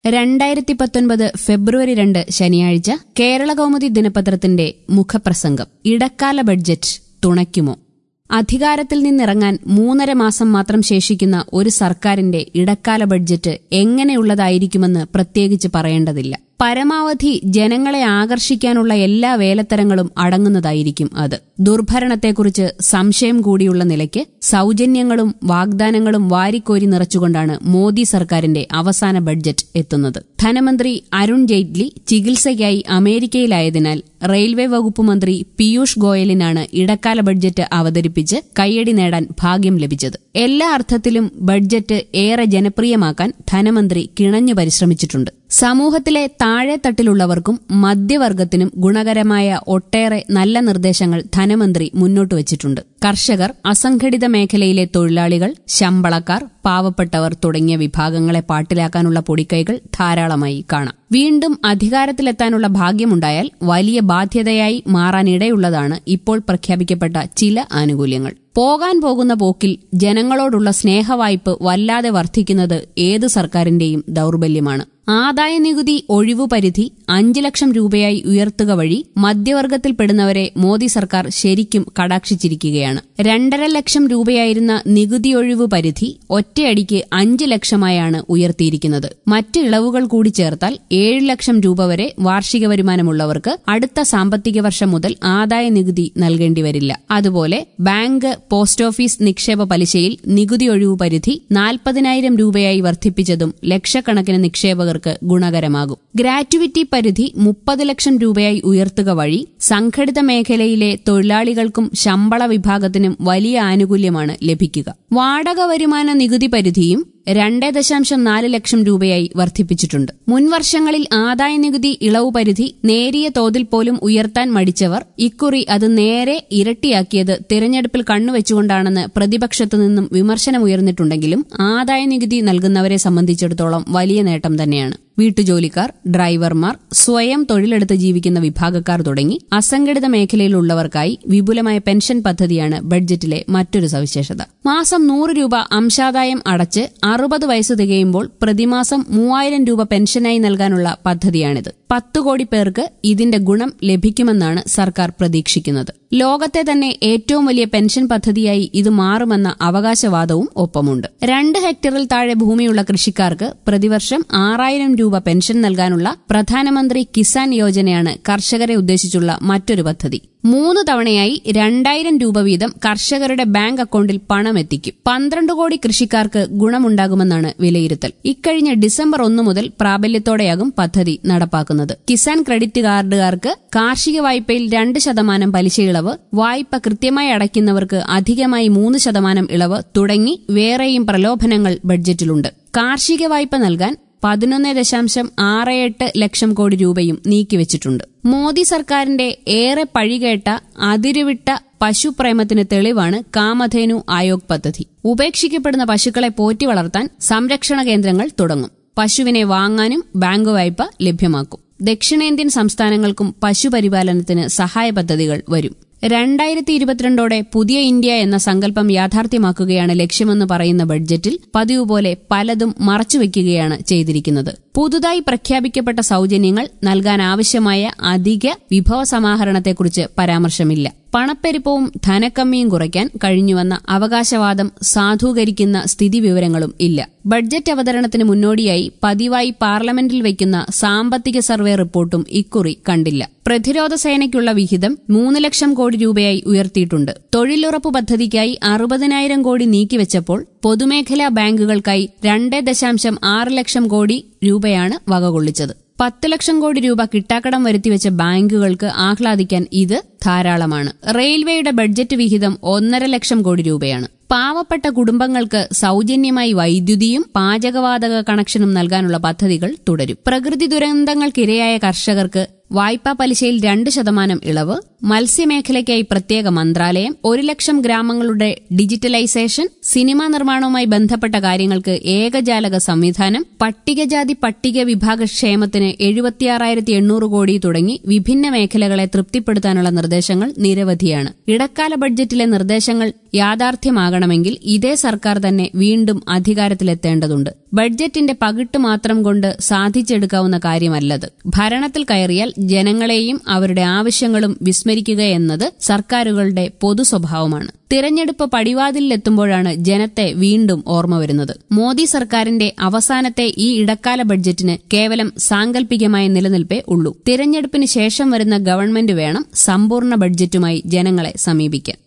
രണ്ടായിരത്തി പത്തൊൻപത് ഫെബ്രുവരി രണ്ട് ശനിയാഴ്ച കേരള കൗമുദി ദിനപത്രത്തിന്റെ മുഖപ്രസംഗം ഇടക്കാല ബഡ്ജറ്റ് തുണയ്ക്കുമോ അധികാരത്തിൽ നിന്നിറങ്ങാൻ മൂന്നര മാസം മാത്രം ശേഷിക്കുന്ന ഒരു സർക്കാരിന്റെ ഇടക്കാല ബഡ്ജറ്റ് എങ്ങനെയുള്ളതായിരിക്കുമെന്ന് പ്രത്യേകിച്ച് പറയേണ്ടതില്ല പരമാവധി ജനങ്ങളെ ആകർഷിക്കാനുള്ള എല്ലാ വേലത്തരങ്ങളും അടങ്ങുന്നതായിരിക്കും അത് ദുർഭരണത്തെക്കുറിച്ച് സംശയം കൂടിയുള്ള നിലയ്ക്ക് സൌജന്യങ്ങളും വാഗ്ദാനങ്ങളും വാരിക്കോരി നിറച്ചുകൊണ്ടാണ് മോദി സർക്കാരിന്റെ അവസാന ബഡ്ജറ്റ് എത്തുന്നത് ധനമന്ത്രി അരുൺ ജെയ്റ്റ്ലി ചികിത്സയ്ക്കായി അമേരിക്കയിലായതിനാൽ റെയിൽവേ വകുപ്പ് മന്ത്രി പീയൂഷ് ഗോയലിനാണ് ഇടക്കാല ബഡ്ജറ്റ് അവതരിപ്പിച്ച് കയ്യടി നേടാൻ ഭാഗ്യം ലഭിച്ചത് എല്ലാ അർത്ഥത്തിലും ബഡ്ജറ്റ് ഏറെ ജനപ്രിയമാക്കാൻ ധനമന്ത്രി കിണഞ്ഞു പരിശ്രമിച്ചിട്ടുണ്ട് സമൂഹത്തിലെ താഴെത്തട്ടിലുള്ളവർക്കും മധ്യവർഗത്തിനും ഗുണകരമായ ഒട്ടേറെ നല്ല നിർദ്ദേശങ്ങൾ ധനമന്ത്രി മുന്നോട്ട് വച്ചിട്ടുണ്ട് കർഷകർ അസംഘടിത മേഖലയിലെ തൊഴിലാളികൾ ശമ്പളക്കാർ പാവപ്പെട്ടവർ തുടങ്ങിയ വിഭാഗങ്ങളെ പാട്ടിലാക്കാനുള്ള പൊടിക്കൈകൾ ധാരാളമായി കാണാം വീണ്ടും അധികാരത്തിലെത്താനുള്ള ഭാഗ്യമുണ്ടായാൽ വലിയ ബാധ്യതയായി മാറാനിടയുള്ളതാണ് ഇപ്പോൾ പ്രഖ്യാപിക്കപ്പെട്ട ചില ആനുകൂല്യങ്ങൾ പോകാൻ പോകുന്ന പോക്കിൽ ജനങ്ങളോടുള്ള സ്നേഹവായ്പ് വല്ലാതെ വർദ്ധിക്കുന്നത് ഏത് സർക്കാരിന്റെയും ദൌർബല്യമാണ് ആദായ നികുതി ഒഴിവു പരിധി അഞ്ചു ലക്ഷം രൂപയായി ഉയർത്തുക വഴി മധ്യവർഗത്തിൽപ്പെടുന്നവരെ മോദി സർക്കാർ ശരിക്കും കടാക്ഷിച്ചിരിക്കുകയാണ് രണ്ടര ലക്ഷം രൂപയായിരുന്ന നികുതി ഒഴിവു പരിധി ഒറ്റയടിക്ക് അഞ്ച് ലക്ഷമായാണ് ഉയർത്തിയിരിക്കുന്നത് മറ്റ് ഇളവുകൾ കൂടി ചേർത്താൽ ഏഴ് ലക്ഷം രൂപ വരെ വാർഷിക വരുമാനമുള്ളവർക്ക് അടുത്ത സാമ്പത്തിക വർഷം മുതൽ ആദായ നികുതി നൽകേണ്ടി വരില്ല അതുപോലെ ബാങ്ക് പോസ്റ്റ് ഓഫീസ് നിക്ഷേപ പലിശയിൽ നികുതി ഒഴിവു പരിധി നാൽപ്പതിനായിരം രൂപയായി വർദ്ധിപ്പിച്ചതും ലക്ഷക്കണക്കിന് നിക്ഷേപകർക്ക് ഗുണകരമാകും ഗ്രാറ്റുവിറ്റി പരിധി മുപ്പത് ലക്ഷം രൂപയായി ഉയർത്തുക വഴി സംഘടിത മേഖലയിലെ തൊഴിലാളികൾക്കും ശമ്പള വിഭാഗത്തിനും വലിയ ആനുകൂല്യമാണ് ലഭിക്കുക വാടക വരുമാന നികുതി പരിധിയും രണ്ട് ദശാംശം നാല് ലക്ഷം രൂപയായി വർദ്ധിപ്പിച്ചിട്ടുണ്ട് മുൻവർഷങ്ങളിൽ ആദായ നികുതി ഇളവ് പരിധി നേരിയ തോതിൽ പോലും ഉയർത്താൻ മടിച്ചവർ ഇക്കുറി അത് നേരെ ഇരട്ടിയാക്കിയത് തിരഞ്ഞെടുപ്പിൽ കണ്ണുവെച്ചുകൊണ്ടാണെന്ന് പ്രതിപക്ഷത്തു നിന്നും വിമർശനമുയർന്നിട്ടുണ്ടെങ്കിലും ആദായ നികുതി നൽകുന്നവരെ സംബന്ധിച്ചിടത്തോളം വലിയ നേട്ടം തന്നെയാണ് വീട്ടുജോലിക്കാർ ഡ്രൈവർമാർ സ്വയം തൊഴിലെടുത്ത് ജീവിക്കുന്ന വിഭാഗക്കാർ തുടങ്ങി അസംഘടിത മേഖലയിലുള്ളവർക്കായി വിപുലമായ പെൻഷൻ പദ്ധതിയാണ് ബഡ്ജറ്റിലെ മറ്റൊരു സവിശേഷത മാസം നൂറ് രൂപ അംശാദായം അടച്ച് അറുപത് വയസ്സ് തികയുമ്പോൾ പ്രതിമാസം മൂവായിരം രൂപ പെൻഷനായി നൽകാനുള്ള പദ്ധതിയാണിത് പത്തു കോടി പേർക്ക് ഇതിന്റെ ഗുണം ലഭിക്കുമെന്നാണ് സർക്കാർ പ്രതീക്ഷിക്കുന്നത് ലോകത്തെ തന്നെ ഏറ്റവും വലിയ പെൻഷൻ പദ്ധതിയായി ഇത് മാറുമെന്ന അവകാശവാദവും ഒപ്പമുണ്ട് രണ്ട് ഹെക്ടറിൽ താഴെ ഭൂമിയുള്ള കൃഷിക്കാർക്ക് പ്രതിവർഷം ആറായിരം രൂപ പെൻഷൻ നൽകാനുള്ള പ്രധാനമന്ത്രി കിസാൻ യോജനയാണ് കർഷകരെ ഉദ്ദേശിച്ചുള്ള മറ്റൊരു പദ്ധതി മൂന്ന് തവണയായി രണ്ടായിരം രൂപ വീതം കർഷകരുടെ ബാങ്ക് അക്കൌണ്ടിൽ പണമെത്തിക്കും പന്ത്രണ്ട് കോടി കൃഷിക്കാർക്ക് ഗുണമുണ്ടാകുമെന്നാണ് വിലയിരുത്തൽ ഇക്കഴിഞ്ഞ ഡിസംബർ ഒന്ന് മുതൽ പ്രാബല്യത്തോടെയാകും പദ്ധതി നടപ്പാക്കുന്നത് കിസാൻ ക്രെഡിറ്റ് കാർഡുകാർക്ക് കാർഷിക വായ്പയിൽ രണ്ട് ശതമാനം പലിശ ഇളവ് വായ്പ കൃത്യമായി അടയ്ക്കുന്നവർക്ക് അധികമായി മൂന്ന് ശതമാനം ഇളവ് തുടങ്ങി വേറെയും പ്രലോഭനങ്ങൾ ബഡ്ജറ്റിലുണ്ട് കാർഷിക വായ്പ നൽകാൻ പതിനൊന്ന് ദശാംശം ആറ് എട്ട് ലക്ഷം കോടി രൂപയും നീക്കിവച്ചിട്ടുണ്ട് മോദി സർക്കാരിന്റെ ഏറെ പഴികേട്ട അതിരുവിട്ട പശുപ്രേമത്തിന് തെളിവാണ് കാമധേനു ആയോഗ് പദ്ധതി ഉപേക്ഷിക്കപ്പെടുന്ന പശുക്കളെ പോറ്റി വളർത്താൻ സംരക്ഷണ കേന്ദ്രങ്ങൾ തുടങ്ങും പശുവിനെ വാങ്ങാനും ബാങ്ക് വായ്പ ലഭ്യമാക്കും ദക്ഷിണേന്ത്യൻ സംസ്ഥാനങ്ങൾക്കും പശുപരിപാലനത്തിന് സഹായ പദ്ധതികൾ വരും രണ്ടായിരത്തി ഇരുപത്തിരണ്ടോടെ പുതിയ ഇന്ത്യ എന്ന സങ്കല്പം യാഥാർത്ഥ്യമാക്കുകയാണ് ലക്ഷ്യമെന്ന് പറയുന്ന ബഡ്ജറ്റിൽ പതിവ് പോലെ പലതും മറച്ചുവെക്കുകയാണ് ചെയ്തിരിക്കുന്നത് പുതുതായി പ്രഖ്യാപിക്കപ്പെട്ട സൌജന്യങ്ങൾ നൽകാനാവശ്യമായ അധിക വിഭവ സമാഹരണത്തെക്കുറിച്ച് പരാമർശമില്ല പണപ്പെരുപ്പവും ധനക്കമ്മിയും കുറയ്ക്കാൻ കഴിഞ്ഞുവന്ന അവകാശവാദം സാധൂകരിക്കുന്ന സ്ഥിതിവിവരങ്ങളും ഇല്ല ബഡ്ജറ്റ് അവതരണത്തിന് മുന്നോടിയായി പതിവായി പാർലമെന്റിൽ വയ്ക്കുന്ന സാമ്പത്തിക സർവേ റിപ്പോർട്ടും ഇക്കുറി കണ്ടില്ല പ്രതിരോധ സേനയ്ക്കുള്ള വിഹിതം മൂന്ന് ലക്ഷം കോടി രൂപയായി ഉയർത്തിയിട്ടുണ്ട് തൊഴിലുറപ്പ് പദ്ധതിക്കായി അറുപതിനായിരം കോടി നീക്കിവച്ചപ്പോൾ പൊതുമേഖലാ ബാങ്കുകൾക്കായി രണ്ട് ദശാംശം ആറ് ലക്ഷം കോടി രൂപയാണ് വകകൊള്ളിച്ചത് പത്ത് ലക്ഷം കോടി രൂപ കിട്ടാക്കടം വരുത്തിവെച്ച ബാങ്കുകൾക്ക് ആഹ്ലാദിക്കാൻ ഇത് ധാരാളമാണ് റെയിൽവേയുടെ ബഡ്ജറ്റ് വിഹിതം ഒന്നര ലക്ഷം കോടി രൂപയാണ് പാവപ്പെട്ട കുടുംബങ്ങൾക്ക് സൌജന്യമായി വൈദ്യുതിയും പാചകവാതക കണക്ഷനും നൽകാനുള്ള പദ്ധതികൾ തുടരും പ്രകൃതി ദുരന്തങ്ങൾക്കിരയായ കർഷകർക്ക് വായ്പാ പലിശയിൽ രണ്ട് ശതമാനം ഇളവ് മത്സ്യമേഖലയ്ക്കായി പ്രത്യേക മന്ത്രാലയം ഒരു ലക്ഷം ഗ്രാമങ്ങളുടെ ഡിജിറ്റലൈസേഷൻ സിനിമാ നിർമ്മാണവുമായി ബന്ധപ്പെട്ട കാര്യങ്ങൾക്ക് ഏകജാലക സംവിധാനം പട്ടികജാതി പട്ടിക വിഭാഗ ക്ഷേമത്തിന് എഴുപത്തിയാറായിരത്തി എണ്ണൂറ് കോടി തുടങ്ങി വിഭിന്ന മേഖലകളെ തൃപ്തിപ്പെടുത്താനുള്ള നിർദ്ദേശങ്ങൾ നിരവധിയാണ് ഇടക്കാല ബഡ്ജറ്റിലെ നിർദ്ദേശങ്ങൾ യാഥാർത്ഥ്യമാകണമെങ്കിൽ ഇതേ സർക്കാർ തന്നെ വീണ്ടും അധികാരത്തിലെത്തേണ്ടതുണ്ട് ബഡ്ജറ്റിന്റെ പകിട്ട് മാത്രം കൊണ്ട് സാധിച്ചെടുക്കാവുന്ന കാര്യമല്ലത് ഭരണത്തിൽ കയറിയാൽ ജനങ്ങളെയും അവരുടെ ആവശ്യങ്ങളും വിസ്മരിക്കുക എന്നത് സർക്കാരുകളുടെ പൊതു സ്വഭാവമാണ് തിരഞ്ഞെടുപ്പ് പടിവാതിലെത്തുമ്പോഴാണ് ജനത്തെ വീണ്ടും ഓർമ്മ വരുന്നത് മോദി സർക്കാരിന്റെ അവസാനത്തെ ഈ ഇടക്കാല ബഡ്ജറ്റിന് കേവലം സാങ്കല്പികമായ നിലനിൽപ്പേ ഉള്ളൂ തിരഞ്ഞെടുപ്പിന് ശേഷം വരുന്ന ഗവൺമെന്റ് വേണം സമ്പൂർണ്ണ ബഡ്ജറ്റുമായി ജനങ്ങളെ സമീപിക്കാൻ